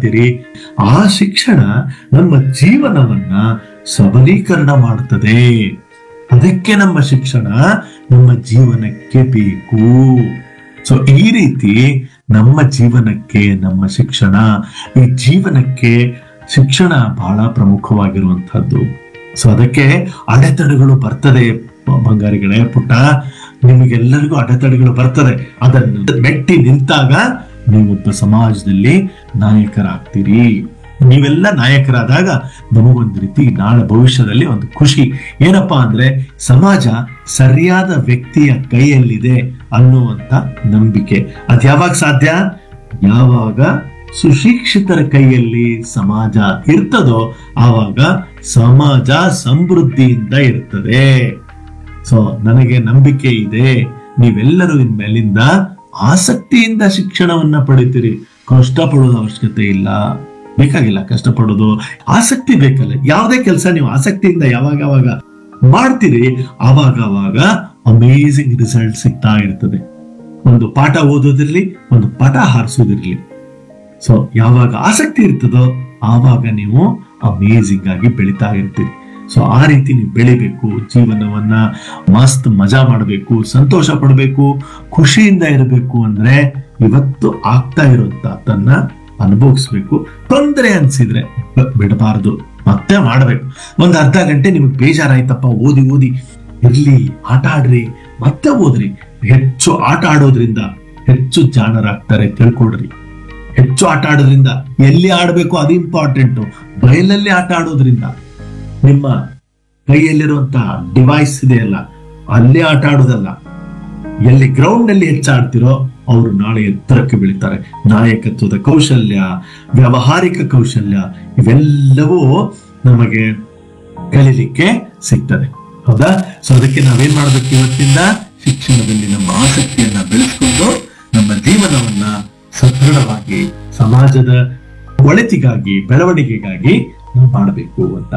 ಮಾಡ್ತೀರಿ ಆ ಶಿಕ್ಷಣ ನಮ್ಮ ಜೀವನವನ್ನ ಸಬಲೀಕರಣ ಮಾಡುತ್ತದೆ ಅದಕ್ಕೆ ನಮ್ಮ ಶಿಕ್ಷಣ ನಮ್ಮ ಜೀವನಕ್ಕೆ ಬೇಕು ಸೊ ಈ ರೀತಿ ನಮ್ಮ ಜೀವನಕ್ಕೆ ನಮ್ಮ ಶಿಕ್ಷಣ ಈ ಜೀವನಕ್ಕೆ ಶಿಕ್ಷಣ ಬಹಳ ಪ್ರಮುಖವಾಗಿರುವಂತಹದ್ದು ಸೊ ಅದಕ್ಕೆ ಅಡೆತಡೆಗಳು ಬರ್ತದೆ ಬ- ಬಂಗಾರಿಗಳೇ ಪುಟ್ಟ ನಿಮಗೆಲ್ಲರಿಗೂ ಅಡೆತಡೆಗಳು ಬರ್ತದೆ ಅದನ್ನು ಮೆಟ್ಟಿ ನಿಂತಾಗ ನೀವೊಬ್ಬ ಸಮಾಜದಲ್ಲಿ ನಾಯಕರಾಗ್ತೀರಿ ನೀವೆಲ್ಲ ನಾಯಕರಾದಾಗ ನಮಗೊಂದು ರೀತಿ ನಾಳೆ ಭವಿಷ್ಯದಲ್ಲಿ ಒಂದು ಖುಷಿ ಏನಪ್ಪಾ ಅಂದ್ರೆ ಸಮಾಜ ಸರಿಯಾದ ವ್ಯಕ್ತಿಯ ಕೈಯಲ್ಲಿದೆ ಅನ್ನುವಂತ ನಂಬಿಕೆ ಅದ್ ಯಾವಾಗ ಸಾಧ್ಯ ಯಾವಾಗ ಸುಶಿಕ್ಷಿತರ ಕೈಯಲ್ಲಿ ಸಮಾಜ ಇರ್ತದೋ ಆವಾಗ ಸಮಾಜ ಸಮೃದ್ಧಿಯಿಂದ ಇರ್ತದೆ ಸೊ ನನಗೆ ನಂಬಿಕೆ ಇದೆ ನೀವೆಲ್ಲರೂ ಇನ್ಮೇಲಿಂದ ಆಸಕ್ತಿಯಿಂದ ಶಿಕ್ಷಣವನ್ನ ಪಡಿತೀರಿ ಕಷ್ಟಪಡೋದು ಅವಶ್ಯಕತೆ ಇಲ್ಲ ಬೇಕಾಗಿಲ್ಲ ಕಷ್ಟಪಡೋದು ಆಸಕ್ತಿ ಬೇಕಲ್ಲ ಯಾವುದೇ ಕೆಲಸ ನೀವು ಆಸಕ್ತಿಯಿಂದ ಯಾವಾಗ ಯಾವಾಗ ಮಾಡ್ತೀರಿ ಆವಾಗ ಆವಾಗ ಅಮೇಸಿಂಗ್ ರಿಸಲ್ಟ್ ಸಿಗ್ತಾ ಇರ್ತದೆ ಒಂದು ಪಾಠ ಓದೋದಿರ್ಲಿ ಒಂದು ಪಟ ಹಾರಿಸೋದಿರ್ಲಿ ಸೊ ಯಾವಾಗ ಆಸಕ್ತಿ ಇರ್ತದೋ ಆವಾಗ ನೀವು ಅಮೇಸಿಂಗ್ ಆಗಿ ಬೆಳಿತಾ ಇರ್ತೀರಿ ಸೊ ಆ ರೀತಿ ನೀವು ಬೆಳಿಬೇಕು ಜೀವನವನ್ನ ಮಸ್ತ್ ಮಜಾ ಮಾಡಬೇಕು ಸಂತೋಷ ಪಡಬೇಕು ಖುಷಿಯಿಂದ ಇರಬೇಕು ಅಂದ್ರೆ ಇವತ್ತು ಆಗ್ತಾ ಇರುವಂತ ತನ್ನ ಅನುಭವಿಸ್ಬೇಕು ತೊಂದರೆ ಅನ್ಸಿದ್ರೆ ಬ- ಬಿಡಬಾರದು ಮತ್ತೆ ಮಾಡ್ಬೇಕು ಒಂದ್ ಅರ್ಧ ಗಂಟೆ ನಿಮಗೆ ಬೇಜಾರಾಯ್ತಪ್ಪ ಓದಿ ಓದಿ ಇರ್ಲಿ ಆಟ ಆಡ್ರಿ ಮತ್ತೆ ಓದ್ರಿ ಹೆಚ್ಚು ಆಟ ಆಡೋದ್ರಿಂದ ಹೆಚ್ಚು ಜಾಣರಾಗ್ತಾರೆ ತಿಳ್ಕೊಡ್ರಿ ಹೆಚ್ಚು ಆಟ ಆಡೋದ್ರಿಂದ ಎಲ್ಲಿ ಆಡಬೇಕು ಅದು ಇಂಪಾರ್ಟೆಂಟ್ ಬಯಲಲ್ಲಿ ಆಟ ಆಡೋದ್ರಿಂದ ನಿಮ್ಮ ಕೈಯಲ್ಲಿರುವಂತಹ ಡಿವೈಸ್ ಇದೆಯಲ್ಲ ಅಲ್ಲೇ ಆಟ ಆಡೋದಲ್ಲ ಎಲ್ಲಿ ಗ್ರೌಂಡ್ ನಲ್ಲಿ ಹೆಚ್ಚು ಆಡ್ತಿರೋ ಅವರು ನಾಳೆ ಎತ್ತರಕ್ಕೆ ಬೆಳಿತಾರೆ ನಾಯಕತ್ವದ ಕೌಶಲ್ಯ ವ್ಯಾವಹಾರಿಕ ಕೌಶಲ್ಯ ಇವೆಲ್ಲವೂ ನಮಗೆ ಕಲೀಲಿಕ್ಕೆ ಸಿಗ್ತದೆ ಹೌದಾ ಸೊ ಅದಕ್ಕೆ ನಾವೇನ್ ಮಾಡ್ಬೇಕು ಇವತ್ತಿಂದ ಶಿಕ್ಷಣದಲ್ಲಿ ನಮ್ಮ ಆಸಕ್ತಿಯನ್ನ ಬೆಳೆಸ್ಕೊಂಡು ನಮ್ಮ ಜೀವನವನ್ನ ಸದೃಢವಾಗಿ ಸಮಾಜದ ಒಳಿತಿಗಾಗಿ ಬೆಳವಣಿಗೆಗಾಗಿ ನಾವು ಮಾಡಬೇಕು ಅಂತ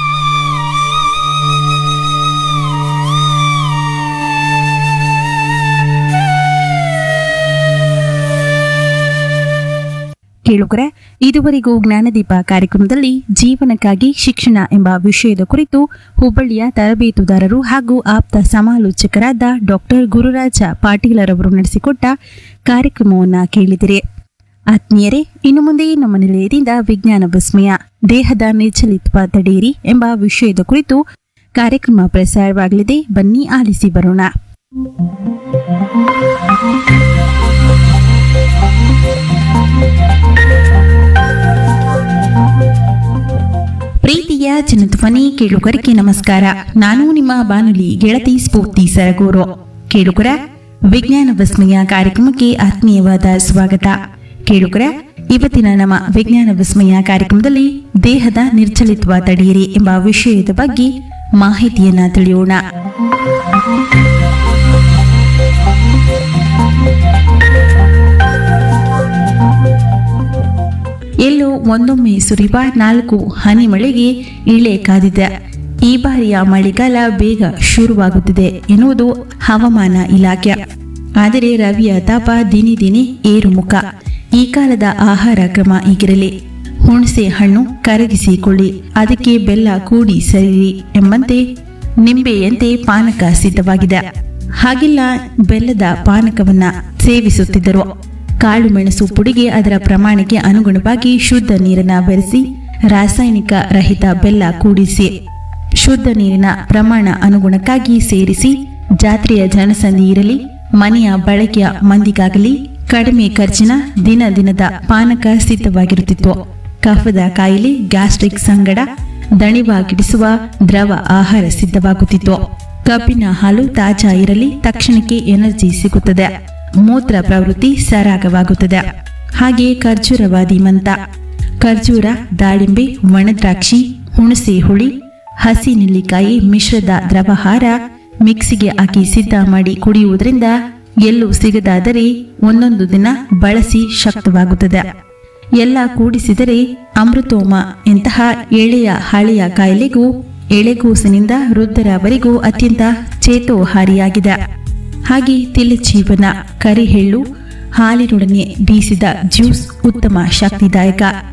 ಕೇಳುಗರೆ ಇದುವರೆಗೂ ಜ್ಞಾನದೀಪ ಕಾರ್ಯಕ್ರಮದಲ್ಲಿ ಜೀವನಕ್ಕಾಗಿ ಶಿಕ್ಷಣ ಎಂಬ ವಿಷಯದ ಕುರಿತು ಹುಬ್ಬಳ್ಳಿಯ ತರಬೇತುದಾರರು ಹಾಗೂ ಆಪ್ತ ಸಮಾಲೋಚಕರಾದ ಡಾಕ್ಟರ್ ಗುರುರಾಜ ಪಾಟೀಲರವರು ನಡೆಸಿಕೊಟ್ಟ ಕಾರ್ಯಕ್ರಮವನ್ನ ಕೇಳಿದಿರಿ ಆತ್ಮೀಯರೇ ಇನ್ನು ಮುಂದೆ ನಮ್ಮ ನಿಲಯದಿಂದ ವಿಜ್ಞಾನ ವಿಸ್ಮಯ ದೇಹದ ನಿರ್ಚಲಿತ್ವ ತಡೆಯಿರಿ ಎಂಬ ವಿಷಯದ ಕುರಿತು ಕಾರ್ಯಕ್ರಮ ಪ್ರಸಾರವಾಗಲಿದೆ ಬನ್ನಿ ಆಲಿಸಿ ಬರೋಣ ಪ್ರೀತಿಯ ಜನಧ್ವನಿ ಕೇಳುಗರಿಗೆ ನಮಸ್ಕಾರ ನಾನು ನಿಮ್ಮ ಬಾನುಲಿ ಗೆಳತಿ ಸ್ಫೂರ್ತಿ ಸರಗೂರು ಕೇಳುಗರ ವಿಜ್ಞಾನ ವಿಸ್ಮಯ ಕಾರ್ಯಕ್ರಮಕ್ಕೆ ಆತ್ಮೀಯವಾದ ಸ್ವಾಗತ ಕೇಳುಗರ ಇವತ್ತಿನ ನಮ್ಮ ವಿಜ್ಞಾನ ವಿಸ್ಮಯ ಕಾರ್ಯಕ್ರಮದಲ್ಲಿ ದೇಹದ ನಿರ್ಚಲಿತ್ವ ತಡೆಯಿರಿ ಎಂಬ ವಿಷಯದ ಬಗ್ಗೆ ಮಾಹಿತಿಯನ್ನ ತಿಳಿಯೋಣ ಎಲ್ಲೋ ಒಂದೊಮ್ಮೆ ಸುರಿವ ನಾಲ್ಕು ಹನಿ ಮಳೆಗೆ ಇಳೆ ಕಾದಿದೆ ಈ ಬಾರಿಯ ಮಳೆಗಾಲ ಬೇಗ ಶುರುವಾಗುತ್ತಿದೆ ಎನ್ನುವುದು ಹವಾಮಾನ ಇಲಾಖೆ ಆದರೆ ರವಿಯ ತಾಪ ದಿನೇ ದಿನೇ ಏರುಮುಖ ಈ ಕಾಲದ ಆಹಾರ ಕ್ರಮ ಹೀಗಿರಲಿ ಹುಣಸೆ ಹಣ್ಣು ಕರಗಿಸಿಕೊಳ್ಳಿ ಅದಕ್ಕೆ ಬೆಲ್ಲ ಕೂಡಿ ಸರಿರಿ ಎಂಬಂತೆ ನಿಂಬೆಯಂತೆ ಪಾನಕ ಸಿದ್ಧವಾಗಿದೆ ಹಾಗೆಲ್ಲ ಬೆಲ್ಲದ ಪಾನಕವನ್ನ ಸೇವಿಸುತ್ತಿದ್ದರು ಕಾಳು ಮೆಣಸು ಪುಡಿಗೆ ಅದರ ಪ್ರಮಾಣಕ್ಕೆ ಅನುಗುಣವಾಗಿ ಶುದ್ಧ ನೀರನ್ನ ಬೆರೆಸಿ ರಾಸಾಯನಿಕ ರಹಿತ ಬೆಲ್ಲ ಕೂಡಿಸಿ ಶುದ್ಧ ನೀರಿನ ಪ್ರಮಾಣ ಅನುಗುಣಕ್ಕಾಗಿ ಸೇರಿಸಿ ಜಾತ್ರೆಯ ಜನಸಂಧಿ ಇರಲಿ ಮನೆಯ ಬಳಕೆಯ ಮಂದಿಗಾಗಲಿ ಕಡಿಮೆ ಖರ್ಚಿನ ದಿನ ದಿನದ ಪಾನಕ ಸಿದ್ಧವಾಗಿರುತ್ತಿತ್ತು ಕಫದ ಕಾಯಿಲೆ ಗ್ಯಾಸ್ಟ್ರಿಕ್ ಸಂಗಡ ದಣಿವಾಗಿಡಿಸುವ ದ್ರವ ಆಹಾರ ಸಿದ್ಧವಾಗುತ್ತಿತ್ತು ಕಬ್ಬಿನ ಹಾಲು ತಾಜಾ ಇರಲಿ ತಕ್ಷಣಕ್ಕೆ ಎನರ್ಜಿ ಸಿಗುತ್ತದೆ ಮೂತ್ರ ಪ್ರವೃತ್ತಿ ಸರಾಗವಾಗುತ್ತದೆ ಹಾಗೆ ಖರ್ಜೂರವಾದಿ ಮಂತ ಖರ್ಜೂರ ದಾಳಿಂಬೆ ಒಣದ್ರಾಕ್ಷಿ ಹುಣಸೆ ಹುಳಿ ಹಸಿ ನೆಲ್ಲಿಕಾಯಿ ಮಿಶ್ರದ ದ್ರವಹಾರ ಮಿಕ್ಸಿಗೆ ಹಾಕಿ ಸಿದ್ಧ ಮಾಡಿ ಕುಡಿಯುವುದರಿಂದ ಎಲ್ಲೂ ಸಿಗದಾದರೆ ಒಂದೊಂದು ದಿನ ಬಳಸಿ ಶಕ್ತವಾಗುತ್ತದೆ ಎಲ್ಲ ಕೂಡಿಸಿದರೆ ಅಮೃತೋಮ ಇಂತಹ ಎಳೆಯ ಹಳೆಯ ಕಾಯಿಲೆಗೂ ಎಳೆಗೂಸಿನಿಂದ ವೃದ್ಧರವರೆಗೂ ಅತ್ಯಂತ ಚೇತೋಹಾರಿಯಾಗಿದೆ ಹಾಗೆ ತಿಲಚೀವನ ಕರಿಹೆಳ್ಳು ಹಾಲಿನೊಡನೆ ಬೀಸಿದ ಜ್ಯೂಸ್ ಉತ್ತಮ ಶಕ್ತಿದಾಯಕ